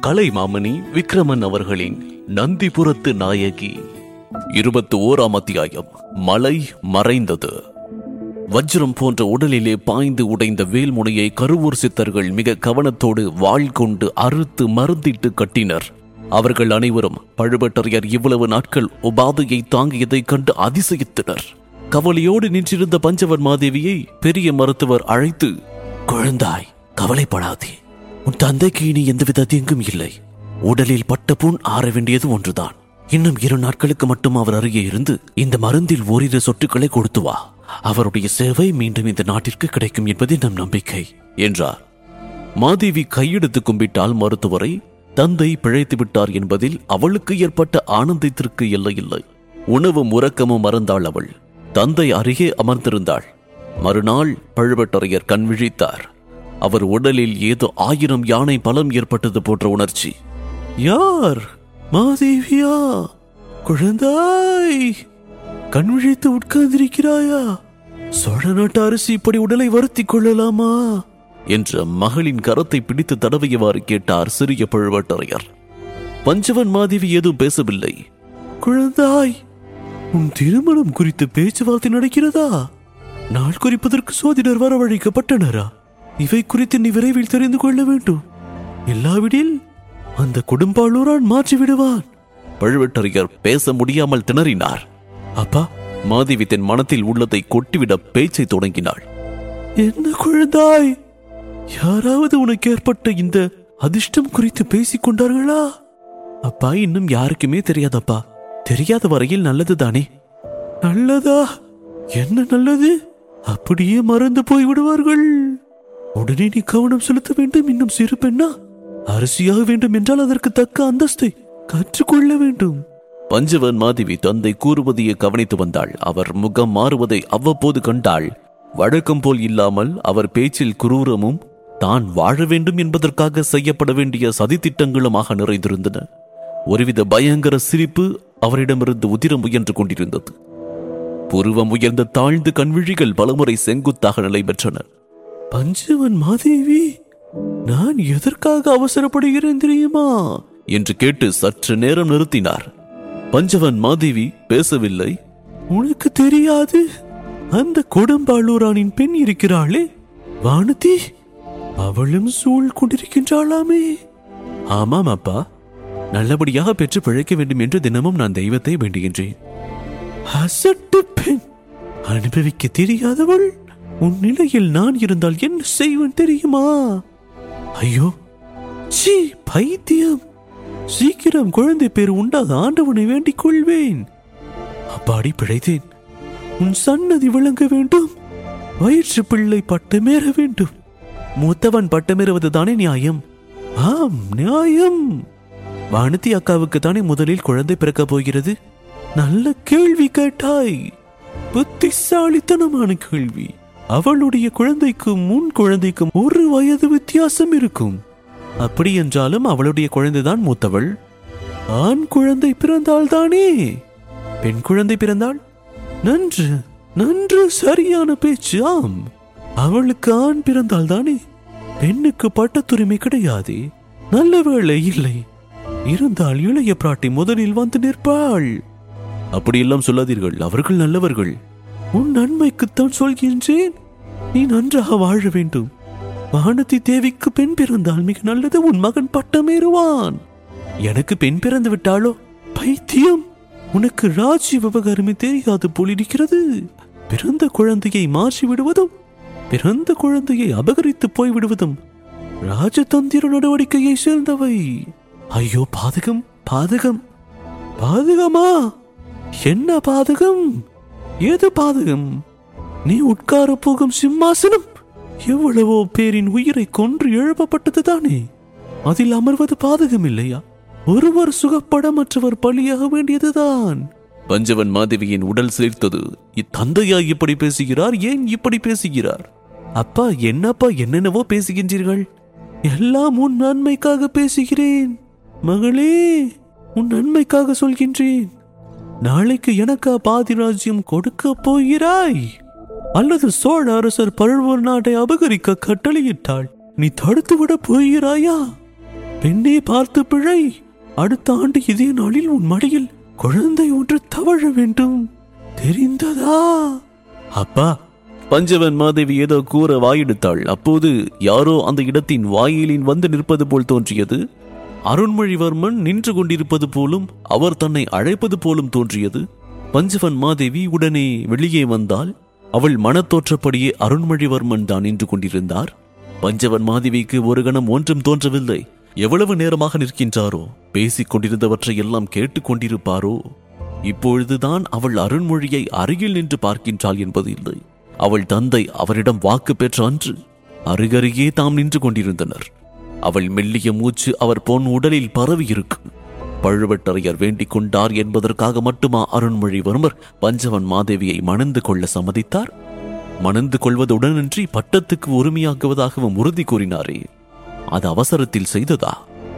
கலைமாமணி விக்ரமன் அவர்களின் நந்திபுரத்து நாயகி இருபத்தி ஓராம் அத்தியாயம் மலை மறைந்தது வஜ்ரம் போன்ற உடலிலே பாய்ந்து உடைந்த வேல்முனையை கருவூர் சித்தர்கள் மிக கவனத்தோடு வாள் கொண்டு அறுத்து மருந்திட்டு கட்டினர் அவர்கள் அனைவரும் பழுவேட்டரையர் இவ்வளவு நாட்கள் உபாதையை தாங்கியதைக் கண்டு அதிசயித்தனர் கவலையோடு நின்றிருந்த பஞ்சவர் மாதேவியை பெரிய மருத்துவர் அழைத்து குழந்தாய் கவலைப்படாதே உன் தந்தைக்கு இனி எந்தவித தீங்கும் இல்லை உடலில் பட்ட புண் ஆற வேண்டியது ஒன்றுதான் இன்னும் இரு நாட்களுக்கு மட்டும் அவர் அருகே இருந்து இந்த மருந்தில் ஓரிரு சொட்டுக்களை கொடுத்து வா அவருடைய சேவை மீண்டும் இந்த நாட்டிற்கு கிடைக்கும் என்பதே நம் நம்பிக்கை என்றார் மாதேவி கையெடுத்து கும்பிட்டால் மருத்துவரை தந்தை பிழைத்து விட்டார் என்பதில் அவளுக்கு ஏற்பட்ட ஆனந்தத்திற்கு எல்லையில்லை உணவும் உறக்கமும் மறந்தாள் அவள் தந்தை அருகே அமர்ந்திருந்தாள் மறுநாள் பழுவேட்டரையர் கண் விழித்தார் அவர் உடலில் ஏதோ ஆயிரம் யானை பலம் ஏற்பட்டது போன்ற உணர்ச்சி யார் மாதேவியா குழந்தாய் கண் விழித்து உட்கார்ந்திருக்கிறாயா சோழ நாட்டு அரசு இப்படி உடலை வருத்திக் கொள்ளலாமா என்ற மகளின் கரத்தை பிடித்து தடவியவாறு கேட்டார் சிறிய பழுவேட்டரையர் பஞ்சவன் மாதேவி ஏதும் பேசவில்லை குழந்தாய் உன் திருமணம் குறித்து பேச்சுவார்த்தை நடக்கிறதா நாள் குறிப்பதற்கு சோதிடர் வரவழைக்கப்பட்டனரா இவை குறித்து நீ விரைவில் தெரிந்து கொள்ள வேண்டும் இல்லாவிடில் அந்த கொடும்பாளூரான் மாற்றி விடுவான் பழுவேட்டரையர் பேச முடியாமல் திணறினார் அப்பா மாதேவி தன் மனத்தில் உள்ளதை கொட்டிவிட பேச்சை தொடங்கினாள் என்ன குழந்தாய் யாராவது உனக்கு ஏற்பட்ட இந்த அதிர்ஷ்டம் குறித்து பேசிக் கொண்டார்களா அப்பா இன்னும் யாருக்குமே தெரியாதப்பா தெரியாத வரையில் நல்லதுதானே நல்லதா என்ன நல்லது அப்படியே மறந்து போய் விடுவார்கள் உடனே நீ கவனம் செலுத்த வேண்டும் இன்னும் சிறு பெண்ணா அரசியாக வேண்டும் என்றால் அதற்கு தக்க அந்தஸ்தை கற்றுக்கொள்ள வேண்டும் பஞ்சவன் மாதவி தந்தை கூறுவதையே கவனித்து வந்தாள் அவர் முகம் மாறுவதை அவ்வப்போது கண்டாள் வழக்கம் போல் இல்லாமல் அவர் பேச்சில் குரூரமும் தான் வாழ வேண்டும் என்பதற்காக செய்யப்பட வேண்டிய சதித்திட்டங்களுமாக நிறைந்திருந்தன ஒருவித பயங்கர சிரிப்பு அவரிடமிருந்து உதிர முயன்று கொண்டிருந்தது புருவம் உயர்ந்த தாழ்ந்து கண்விழிகள் பலமுறை செங்குத்தாக நிலை பெற்றன பஞ்சவன் மாதேவி நான் எதற்காக அவசரப்படுகிறேன் தெரியுமா என்று கேட்டு சற்று நேரம் நிறுத்தினார் பஞ்சவன் மாதேவி பேசவில்லை உனக்கு தெரியாது அந்த கொடும்பாளூரானின் பெண் இருக்கிறாளே வானதி அவளும் சூழ் கொண்டிருக்கின்றாளாமே ஆமாம் அப்பா நல்லபடியாக பெற்று பிழைக்க வேண்டும் என்று தினமும் நான் தெய்வத்தை வேண்டுகின்றேன் அசட்டு பெண் அனுபவிக்க தெரியாதவள் உன் நிலையில் நான் இருந்தால் என்ன செய்வேன் தெரியுமா ஐயோ சீ பைத்தியம் சீக்கிரம் குழந்தை பேர் உண்டாக ஆண்டவனை வேண்டிக் கொள்வேன் அப்பாடி பிழைத்தேன் உன் சன்னதி விளங்க வேண்டும் வயிற்று பிள்ளை பட்டமேற வேண்டும் மூத்தவன் பட்டமேறுவது தானே நியாயம் ஆம் நியாயம் வானதி அக்காவுக்கு தானே முதலில் குழந்தை பிறக்கப் போகிறது நல்ல கேள்வி கேட்டாய் புத்திசாலித்தனமான கேள்வி அவளுடைய குழந்தைக்கும் முன் குழந்தைக்கும் ஒரு வயது வித்தியாசம் இருக்கும் அப்படி என்றாலும் அவளுடைய குழந்தைதான் மூத்தவள் ஆண் குழந்தை பிறந்தால் தானே பெண் குழந்தை பிறந்தாள் நன்று நன்று சரியான பேச்சு ஆம் அவளுக்கு ஆண் பிறந்தால் தானே பெண்ணுக்கு பட்டத்துரிமை கிடையாது நல்ல வேளை இல்லை இருந்தால் இளைய பிராட்டி முதலில் வந்து நிற்பாள் அப்படியெல்லாம் சொல்லாதீர்கள் அவர்கள் நல்லவர்கள் உன் நன்மைக்குத்தான் சொல்கின்றேன் நீ நன்றாக வாழ வேண்டும் வானதி தேவிக்கு பெண் பிறந்தால் மிக நல்லது உன் மகன் பட்டமேறுவான் எனக்கு பெண் பிறந்து விட்டாளோ பைத்தியம் உனக்கு ராஜ்ய விவகாரமே தெரியாது போலிருக்கிறது பிறந்த குழந்தையை மாற்றி விடுவதும் பிறந்த குழந்தையை அபகரித்து போய் விடுவதும் ராஜதந்திர நடவடிக்கையை சேர்ந்தவை ஐயோ பாதகம் பாதகம் பாதகமா என்ன பாதகம் ஏது பாதகம் நீ உட்கார போகும் சிம்மாசனம் எவ்வளவோ பேரின் உயிரை கொன்று எழுப்பப்பட்டது தானே அதில் அமர்வது பாதகம் இல்லையா ஒருவர் சுகப்பட மற்றவர் பலியாக வேண்டியதுதான் பஞ்சவன் மாதவியின் உடல் சேர்த்தது இத்தந்தையா இப்படி பேசுகிறார் ஏன் இப்படி பேசுகிறார் அப்பா என்னப்பா என்னென்னவோ பேசுகின்றீர்கள் எல்லாம் உன் நன்மைக்காக பேசுகிறேன் மகளே உன் நன்மைக்காக சொல்கின்றேன் நாளைக்கு எனக்கா பாதி ராஜ்யம் கொடுக்க போகிறாய் அல்லது சோழ அரசர் பழுவூர் நாட்டை அபகரிக்க கட்டளையிட்டாள் நீ தடுத்து விட போகிறாயா பெண்ணே பார்த்து பிழை அடுத்த ஆண்டு இதே நாளில் உன் மடியில் குழந்தை ஒன்று தவழ வேண்டும் தெரிந்ததா அப்பா பஞ்சவன் மாதேவி ஏதோ கூற வாயெடுத்தாள் அப்போது யாரோ அந்த இடத்தின் வாயிலின் வந்து நிற்பது போல் தோன்றியது அருண்மொழிவர்மன் நின்று கொண்டிருப்பது போலும் அவர் தன்னை அழைப்பது போலும் தோன்றியது பஞ்சவன் மாதேவி உடனே வெளியே வந்தால் அவள் மனத்தோற்றப்படியே அருண்மொழிவர்மன் தான் நின்று கொண்டிருந்தார் பஞ்சவன் மாதேவிக்கு ஒரு கணம் ஒன்றும் தோன்றவில்லை எவ்வளவு நேரமாக நிற்கின்றாரோ பேசிக் கொண்டிருந்தவற்றை எல்லாம் கேட்டுக் கொண்டிருப்பாரோ இப்பொழுதுதான் அவள் அருண்மொழியை அருகில் நின்று பார்க்கின்றாள் என்பது இல்லை அவள் தந்தை அவரிடம் வாக்கு பெற்ற அன்று அருகருகே தாம் நின்று கொண்டிருந்தனர் அவள் மெல்லிய மூச்சு அவர் பொன் உடலில் பரவி இருக்கும் பழுவட்டரையர் வேண்டிக் கொண்டார் என்பதற்காக மட்டுமா அருண்மொழிவர்மர் பஞ்சவன் மாதேவியை மணந்து கொள்ள சம்மதித்தார் மணந்து கொள்வதுடனின்றி பட்டத்துக்கு உரிமையாக்குவதாகவும் உறுதி கூறினாரே அது அவசரத்தில் செய்ததா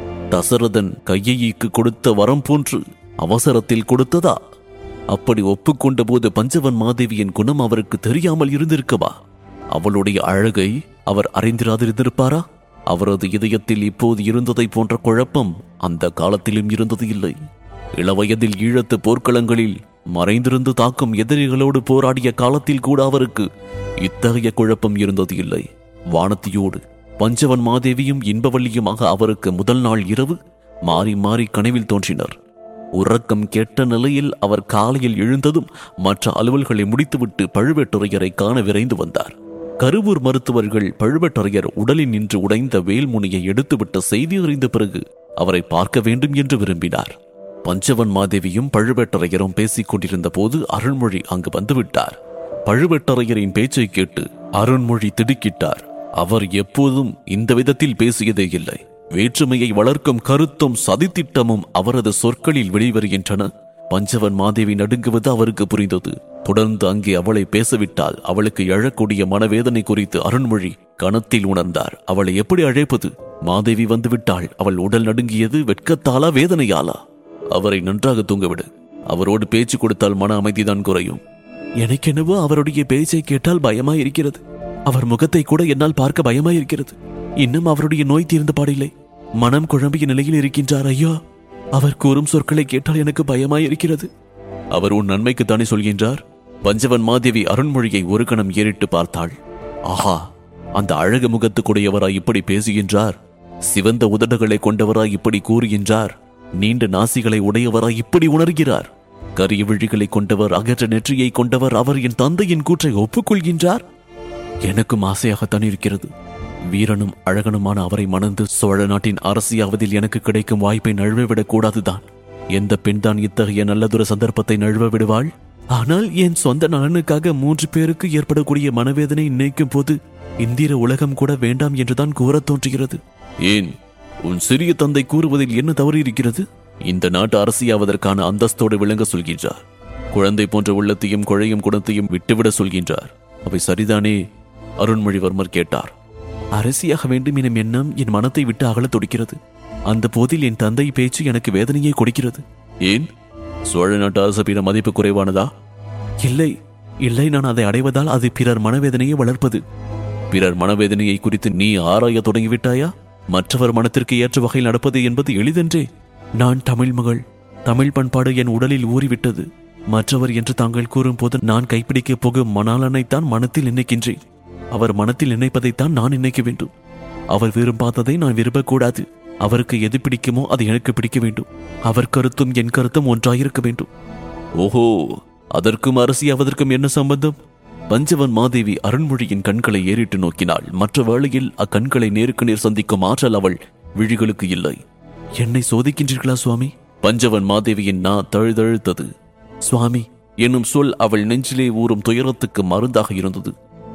தசரதன் கையைக்கு கொடுத்த வரம் போன்று அவசரத்தில் கொடுத்ததா அப்படி ஒப்புக்கொண்ட போது பஞ்சவன் மாதேவியின் குணம் அவருக்கு தெரியாமல் இருந்திருக்கவா அவளுடைய அழகை அவர் அறிந்திராதிருந்திருப்பாரா அவரது இதயத்தில் இப்போது இருந்ததை போன்ற குழப்பம் அந்த காலத்திலும் இருந்தது இல்லை இளவயதில் ஈழத்து போர்க்களங்களில் மறைந்திருந்து தாக்கும் எதிரிகளோடு போராடிய காலத்தில் கூட அவருக்கு இத்தகைய குழப்பம் இருந்தது இல்லை வானத்தியோடு பஞ்சவன் மாதேவியும் இன்பவல்லியுமாக அவருக்கு முதல் நாள் இரவு மாறி மாறி கனவில் தோன்றினர் உறக்கம் கெட்ட நிலையில் அவர் காலையில் எழுந்ததும் மற்ற அலுவல்களை முடித்துவிட்டு பழுவேட்டரையரை காண விரைந்து வந்தார் கருவூர் மருத்துவர்கள் பழுவேட்டரையர் உடலில் நின்று உடைந்த வேல்முனையை எடுத்துவிட்ட செய்தி அறிந்த பிறகு அவரை பார்க்க வேண்டும் என்று விரும்பினார் பஞ்சவன் மாதேவியும் பழுவேட்டரையரும் பேசிக் கொண்டிருந்த போது அருள்மொழி அங்கு வந்துவிட்டார் பழுவேட்டரையரின் பேச்சை கேட்டு அருண்மொழி திடுக்கிட்டார் அவர் எப்போதும் இந்த விதத்தில் பேசியதே இல்லை வேற்றுமையை வளர்க்கும் கருத்தும் சதித்திட்டமும் அவரது சொற்களில் வெளிவருகின்றன பஞ்சவன் மாதேவி நடுங்குவது அவருக்கு புரிந்தது தொடர்ந்து அங்கே அவளை பேசவிட்டால் அவளுக்கு எழக்கூடிய மனவேதனை குறித்து அருண்மொழி கணத்தில் உணர்ந்தார் அவளை எப்படி அழைப்பது மாதேவி வந்துவிட்டாள் அவள் உடல் நடுங்கியது வெட்கத்தாலா வேதனையாலா அவரை நன்றாக தூங்கவிடு அவரோடு பேச்சு கொடுத்தால் மன அமைதிதான் குறையும் எனக்கெனவோ அவருடைய பேச்சை கேட்டால் பயமாய் இருக்கிறது அவர் முகத்தை கூட என்னால் பார்க்க பயமாய் இருக்கிறது இன்னும் அவருடைய நோய் தீர்ந்த பாடில்லை மனம் குழம்பிய நிலையில் இருக்கின்றார் ஐயா அவர் கூறும் சொற்களை கேட்டால் எனக்கு பயமாய் இருக்கிறது அவர் உன் நன்மைக்குத்தானே சொல்கின்றார் பஞ்சவன் மாதேவி அருண்மொழியை ஒரு கணம் ஏறிட்டு பார்த்தாள் ஆஹா அந்த அழகு முகத்துக்குடையவராய் இப்படி பேசுகின்றார் சிவந்த உதடுகளை கொண்டவராய் இப்படி கூறுகின்றார் நீண்ட நாசிகளை உடையவராய் இப்படி உணர்கிறார் கரிய விழிகளை கொண்டவர் அகற்ற நெற்றியை கொண்டவர் அவர் என் தந்தையின் கூற்றை ஒப்புக்கொள்கின்றார் எனக்கும் ஆசையாகத்தான் இருக்கிறது வீரனும் அழகனுமான அவரை மணந்து சோழ நாட்டின் அரசியாவதில் எனக்கு கிடைக்கும் வாய்ப்பை நழுவவிடக் கூடாதுதான் எந்த பெண்தான் இத்தகைய நல்லதொரு சந்தர்ப்பத்தை நழுவ விடுவாள் ஆனால் என் சொந்த நலனுக்காக மூன்று பேருக்கு ஏற்படக்கூடிய மனவேதனை நினைக்கும் போது இந்திர உலகம் கூட வேண்டாம் என்றுதான் கூறத் தோன்றுகிறது ஏன் உன் சிறிய தந்தை கூறுவதில் என்ன தவறு இருக்கிறது இந்த நாட்டு அரசியாவதற்கான அந்தஸ்தோடு விளங்க சொல்கின்றார் குழந்தை போன்ற உள்ளத்தையும் குழையும் குணத்தையும் விட்டுவிட சொல்கின்றார் அவை சரிதானே அருண்மொழிவர்மர் கேட்டார் அரசியாக வேண்டும் எனும் எண்ணம் என் மனத்தை விட்டு அகலத் துடிக்கிறது அந்த போதில் என் தந்தை பேச்சு எனக்கு வேதனையை கொடுக்கிறது ஏன் சோழ நாட்டு அரசபின மதிப்பு குறைவானதா இல்லை இல்லை நான் அதை அடைவதால் அது பிறர் மனவேதனையை வளர்ப்பது பிறர் மனவேதனையை குறித்து நீ ஆராய தொடங்கிவிட்டாயா மற்றவர் மனத்திற்கு ஏற்ற வகையில் நடப்பது என்பது எளிதென்றே நான் தமிழ் மகள் தமிழ் பண்பாடு என் உடலில் ஊறிவிட்டது மற்றவர் என்று தாங்கள் கூறும்போது நான் கைப்பிடிக்கப் போகும் மணாளனைத்தான் மனத்தில் நினைக்கின்றேன் அவர் மனத்தில் நினைப்பதைத்தான் நான் நினைக்க வேண்டும் அவர் விரும்பாததை நான் விரும்பக்கூடாது அவருக்கு எது பிடிக்குமோ அது எனக்கு பிடிக்க வேண்டும் அவர் கருத்தும் என் கருத்தும் ஒன்றாயிருக்க வேண்டும் ஓஹோ அதற்கும் அரசியாவதற்கும் என்ன சம்பந்தம் பஞ்சவன் மாதேவி அருண்மொழியின் கண்களை ஏறிட்டு நோக்கினாள் மற்ற வேளையில் அக்கண்களை நேருக்கு நேர் சந்திக்கும் ஆற்றல் அவள் விழிகளுக்கு இல்லை என்னை சோதிக்கின்றீர்களா சுவாமி பஞ்சவன் மாதேவியின் நா தழுதழுத்தது சுவாமி என்னும் சொல் அவள் நெஞ்சிலே ஊறும் துயரத்துக்கு மருந்தாக இருந்தது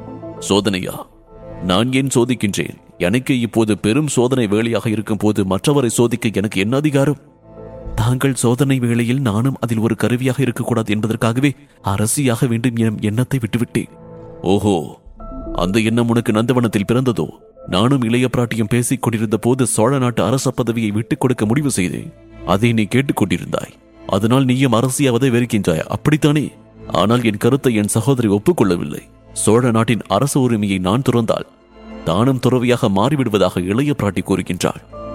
சோதனையா நான் ஏன் சோதிக்கின்றேன் எனக்கு இப்போது பெரும் சோதனை வேலையாக இருக்கும் போது மற்றவரை சோதிக்க எனக்கு என்ன அதிகாரம் தாங்கள் சோதனை வேளையில் நானும் அதில் ஒரு கருவியாக இருக்கக்கூடாது என்பதற்காகவே அரசியாக வேண்டும் எனும் எண்ணத்தை விட்டுவிட்டேன் ஓஹோ அந்த எண்ணம் உனக்கு நந்தவனத்தில் பிறந்ததோ நானும் இளைய பிராட்டியும் பேசிக் கொண்டிருந்த போது சோழ நாட்டு அரச பதவியை விட்டுக் கொடுக்க முடிவு செய்தேன் அதை நீ கேட்டுக்கொண்டிருந்தாய் அதனால் நீயும் அரசியாவதை வெறுக்கின்றாய் அப்படித்தானே ஆனால் என் கருத்தை என் சகோதரி ஒப்புக்கொள்ளவில்லை சோழ நாட்டின் அரச உரிமையை நான் துறந்தால் தானும் துறவியாக மாறிவிடுவதாக இளைய பிராட்டி கூறுகின்றாள்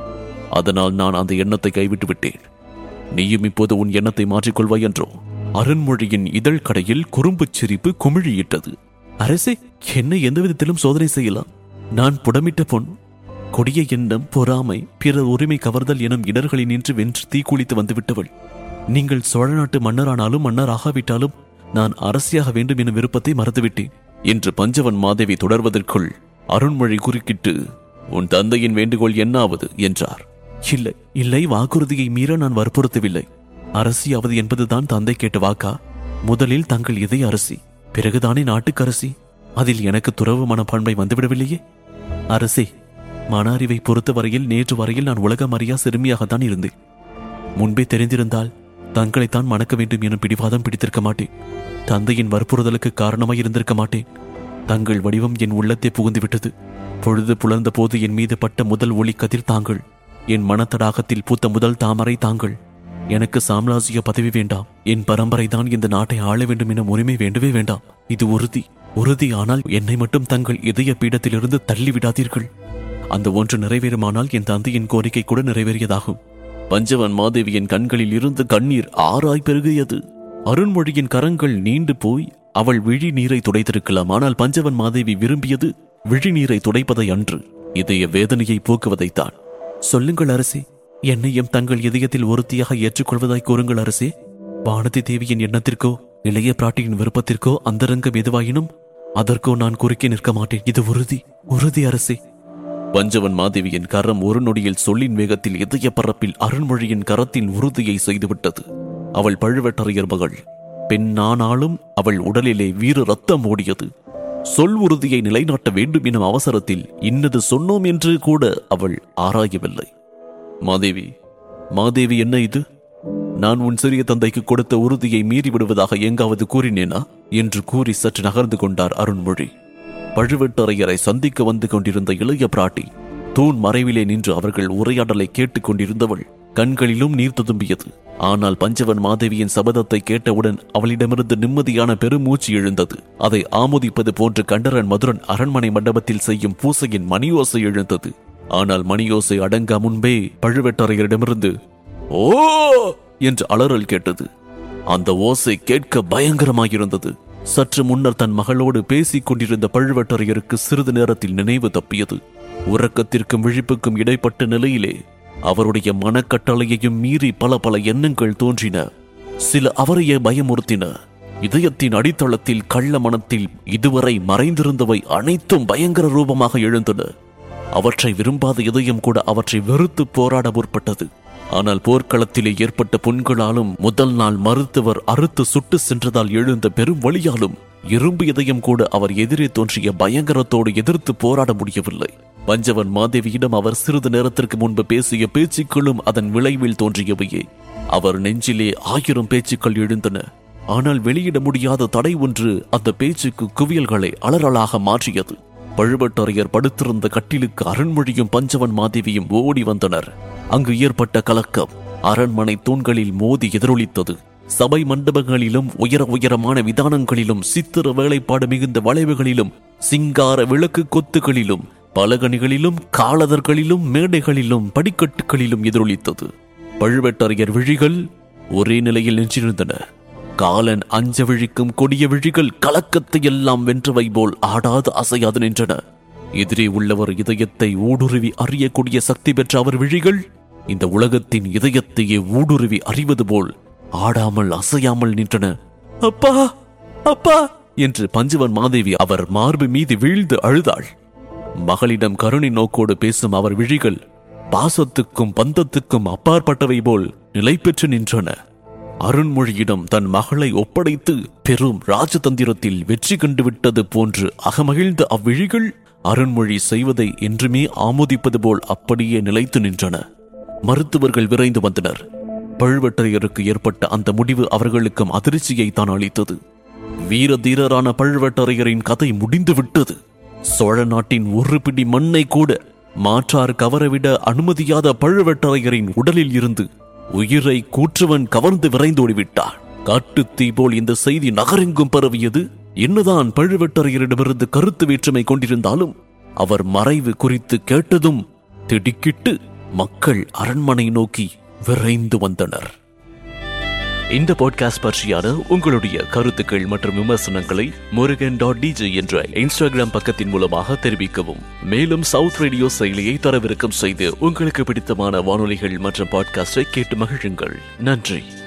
அதனால் நான் அந்த எண்ணத்தை கைவிட்டு விட்டேன் நீயும் இப்போது உன் எண்ணத்தை மாற்றிக்கொள்வாய் என்றோ அருண்மொழியின் இதழ் கடையில் குறும்புச் சிரிப்பு குமிழியிட்டது அரசே என்னை எந்த விதத்திலும் சோதனை செய்யலாம் நான் புடமிட்ட பொன் கொடிய எண்ணம் பொறாமை பிறர் உரிமை கவர்தல் எனும் இடர்களில் நின்று வென்று தீக்குளித்து வந்துவிட்டவள் நீங்கள் சோழ நாட்டு மன்னரானாலும் மன்னர் ஆகாவிட்டாலும் நான் அரசியாக வேண்டும் எனும் விருப்பத்தை மறந்துவிட்டேன் என்று பஞ்சவன் மாதேவி தொடர்வதற்குள் அருண்மொழி குறுக்கிட்டு உன் தந்தையின் வேண்டுகோள் என்னாவது என்றார் இல்லை இல்லை வாக்குறுதியை மீற நான் வற்புறுத்தவில்லை அரசியாவது என்பதுதான் தந்தை கேட்ட வாக்கா முதலில் தங்கள் இதய அரசி பிறகுதானே நாட்டுக்கரசி அதில் எனக்கு துறவு மனப்பான்மை வந்துவிடவில்லையே அரசே மன அறிவை பொறுத்தவரையில் நேற்று வரையில் நான் உலகம் அறியா சிறுமியாகத்தான் இருந்தேன் முன்பே தெரிந்திருந்தால் தங்களைத்தான் மணக்க வேண்டும் எனும் பிடிவாதம் பிடித்திருக்க மாட்டேன் தந்தையின் வற்புறுதலுக்கு காரணமாய் இருந்திருக்க மாட்டேன் தங்கள் வடிவம் என் உள்ளத்தை புகுந்து விட்டது பொழுது புலர்ந்த போது என் மீது பட்ட முதல் ஒளி கதிர் தாங்கள் என் மனத்தடாகத்தில் பூத்த முதல் தாமரை தாங்கள் எனக்கு சாம்ராஜ்ய பதவி வேண்டாம் என் பரம்பரை தான் இந்த நாட்டை ஆள வேண்டும் எனும் உரிமை வேண்டவே வேண்டாம் இது உறுதி உறுதி ஆனால் என்னை மட்டும் தங்கள் இதய பீடத்திலிருந்து தள்ளி விடாதீர்கள் அந்த ஒன்று நிறைவேறுமானால் என் தந்தையின் கோரிக்கை கூட நிறைவேறியதாகும் பஞ்சவன் மாதேவியின் கண்களில் இருந்து கண்ணீர் ஆறாய் பெருகியது அருண்மொழியின் கரங்கள் நீண்டு போய் அவள் விழி நீரை துடைத்திருக்கலாம் ஆனால் பஞ்சவன் மாதேவி விரும்பியது விழி நீரை துடைப்பதை அன்று இதய வேதனையை போக்குவதைத்தான் சொல்லுங்கள் அரசே என்னையும் தங்கள் இதயத்தில் ஒருத்தியாக ஏற்றுக்கொள்வதாய் கூறுங்கள் அரசே வானதி தேவியின் எண்ணத்திற்கோ இளைய பிராட்டியின் விருப்பத்திற்கோ அந்தரங்கம் எதுவாயினும் அதற்கோ நான் குறுக்கே நிற்க மாட்டேன் இது உறுதி உறுதி அரசே பஞ்சவன் மாதேவியின் கரம் ஒரு நொடியில் சொல்லின் வேகத்தில் இதய பரப்பில் அருண்மொழியின் கரத்தின் உறுதியை செய்துவிட்டது அவள் பழுவேட்டரையர் மகள் பெண்ணானாலும் அவள் உடலிலே வீர ரத்தம் ஓடியது சொல் உறுதியை நிலைநாட்ட வேண்டும் எனும் அவசரத்தில் இன்னது சொன்னோம் என்று கூட அவள் ஆராயவில்லை மாதேவி மாதேவி என்ன இது நான் உன் சிறிய தந்தைக்கு கொடுத்த உறுதியை மீறி விடுவதாக எங்காவது கூறினேனா என்று கூறி சற்று நகர்ந்து கொண்டார் அருண்மொழி பழுவேட்டரையரை சந்திக்க வந்து கொண்டிருந்த இளைய பிராட்டி தூண் மறைவிலே நின்று அவர்கள் உரையாடலை கேட்டுக் கொண்டிருந்தவள் கண்களிலும் நீர் துதும்பியது ஆனால் பஞ்சவன் மாதேவியின் சபதத்தை கேட்டவுடன் அவளிடமிருந்து நிம்மதியான பெருமூச்சு எழுந்தது அதை ஆமோதிப்பது போன்று கண்டரன் மதுரன் அரண்மனை மண்டபத்தில் செய்யும் பூசையின் மணியோசை எழுந்தது ஆனால் மணியோசை அடங்கா முன்பே பழுவேட்டரையரிடமிருந்து ஓ என்று அலறல் கேட்டது அந்த ஓசை கேட்க பயங்கரமாயிருந்தது சற்று முன்னர் தன் மகளோடு பேசிக் கொண்டிருந்த பழுவேட்டரையருக்கு சிறிது நேரத்தில் நினைவு தப்பியது உறக்கத்திற்கும் விழிப்புக்கும் இடைப்பட்ட நிலையிலே அவருடைய மனக்கட்டளையையும் மீறி பல பல எண்ணங்கள் தோன்றின சில அவரையே பயமுறுத்தின இதயத்தின் அடித்தளத்தில் கள்ள மனத்தில் இதுவரை மறைந்திருந்தவை அனைத்தும் பயங்கர ரூபமாக எழுந்தன அவற்றை விரும்பாத இதயம் கூட அவற்றை வெறுத்து போராட முற்பட்டது ஆனால் போர்க்களத்திலே ஏற்பட்ட புண்களாலும் முதல் நாள் மருத்துவர் அறுத்து சுட்டு சென்றதால் எழுந்த பெரும் வழியாலும் இரும்பு இதயம் கூட அவர் எதிரே தோன்றிய பயங்கரத்தோடு எதிர்த்து போராட முடியவில்லை பஞ்சவன் மாதேவியிடம் அவர் சிறிது நேரத்திற்கு முன்பு பேசிய பேச்சுக்களும் அதன் விளைவில் தோன்றியவையே அவர் நெஞ்சிலே ஆயிரம் பேச்சுக்கள் எழுந்தன ஆனால் வெளியிட முடியாத தடை ஒன்று அந்த பேச்சுக்கு குவியல்களை அலறலாக மாற்றியது பழுவட்டரையர் படுத்திருந்த கட்டிலுக்கு அருண்மொழியும் பஞ்சவன் மாதேவியும் ஓடி வந்தனர் அங்கு ஏற்பட்ட கலக்கம் அரண்மனை தூண்களில் மோதி எதிரொலித்தது சபை மண்டபங்களிலும் உயர உயரமான விதானங்களிலும் சித்திர வேலைப்பாடு மிகுந்த வளைவுகளிலும் சிங்கார விளக்கு கொத்துகளிலும் பலகணிகளிலும் காலதர்களிலும் மேடைகளிலும் படிக்கட்டுகளிலும் எதிரொலித்தது பழுவேட்டரையர் விழிகள் ஒரே நிலையில் நின்றிருந்தன காலன் அஞ்ச விழிக்கும் கொடிய விழிகள் கலக்கத்தை எல்லாம் வென்றவை போல் ஆடாது அசையாது நின்றன எதிரே உள்ளவர் இதயத்தை ஊடுருவி அறியக்கூடிய சக்தி பெற்ற அவர் விழிகள் இந்த உலகத்தின் இதயத்தையே ஊடுருவி அறிவது போல் ஆடாமல் அசையாமல் நின்றன அப்பா அப்பா என்று பஞ்சவன் மாதேவி அவர் மார்பு மீது வீழ்ந்து அழுதாள் மகளிடம் கருணை நோக்கோடு பேசும் அவர் விழிகள் பாசத்துக்கும் பந்தத்துக்கும் அப்பாற்பட்டவை போல் நிலை பெற்று நின்றன அருண்மொழியிடம் தன் மகளை ஒப்படைத்து பெரும் ராஜதந்திரத்தில் வெற்றி கண்டு விட்டது போன்று அகமகிழ்ந்த அவ்விழிகள் அருண்மொழி செய்வதை என்றுமே ஆமோதிப்பது போல் அப்படியே நிலைத்து நின்றன மருத்துவர்கள் விரைந்து வந்தனர் பழுவேட்டரையருக்கு ஏற்பட்ட அந்த முடிவு அவர்களுக்கும் அதிர்ச்சியை தான் அளித்தது வீர தீரரான பழுவேட்டரையரின் கதை முடிந்து விட்டது சோழ நாட்டின் ஒரு பிடி மண்ணை கூட மாற்றார் கவரவிட அனுமதியாத பழுவேட்டரையரின் உடலில் இருந்து உயிரை கூற்றுவன் கவர்ந்து விரைந்தோடிவிட்டார் காட்டுத் தீ போல் இந்த செய்தி நகரெங்கும் பரவியது என்னதான் பழுவேட்டரையரிடமிருந்து கருத்து வேற்றுமை கொண்டிருந்தாலும் அவர் மறைவு குறித்து கேட்டதும் திடுக்கிட்டு மக்கள் அரண்மனை நோக்கி விரைந்து வந்தனர் இந்த பாட்காஸ்ட் பற்றியான உங்களுடைய கருத்துக்கள் மற்றும் விமர்சனங்களை முருகன் டாட் டிஜே என்ற இன்ஸ்டாகிராம் பக்கத்தின் மூலமாக தெரிவிக்கவும் மேலும் சவுத் ரேடியோ செயலியை தரவிறக்கம் செய்து உங்களுக்கு பிடித்தமான வானொலிகள் மற்றும் பாட்காஸ்டை கேட்டு மகிழுங்கள் நன்றி